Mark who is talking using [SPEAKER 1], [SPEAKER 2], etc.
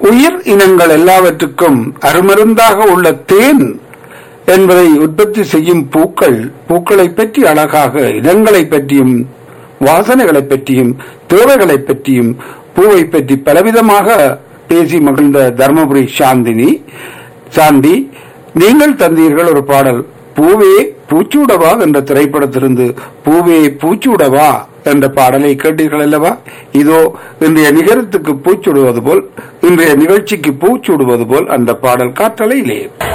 [SPEAKER 1] உயிர் இனங்கள் எல்லாவற்றுக்கும் அருமருந்தாக உள்ள தேன் என்பதை உற்பத்தி செய்யும் பூக்கள் பூக்களை பற்றி அழகாக இடங்களை பற்றியும் வாசனைகளை பற்றியும் தேவைகளை பற்றியும் பூவை பற்றி பலவிதமாக பேசி மகிழ்ந்த தர்மபுரி சாந்தினி சாந்தி நீங்கள் தந்தீர்கள் ஒரு பாடல் பூவே பூச்சூடவா என்ற திரைப்படத்திலிருந்து பூவே பூச்சூடவா என்ற பாடலை கேட்டீர்கள் அல்லவா இதோ இன்றைய நிகரத்துக்கு பூச்சுடுவது போல் இன்றைய நிகழ்ச்சிக்கு பூச்சுடுவது போல் அந்த பாடல் காற்றலையிலே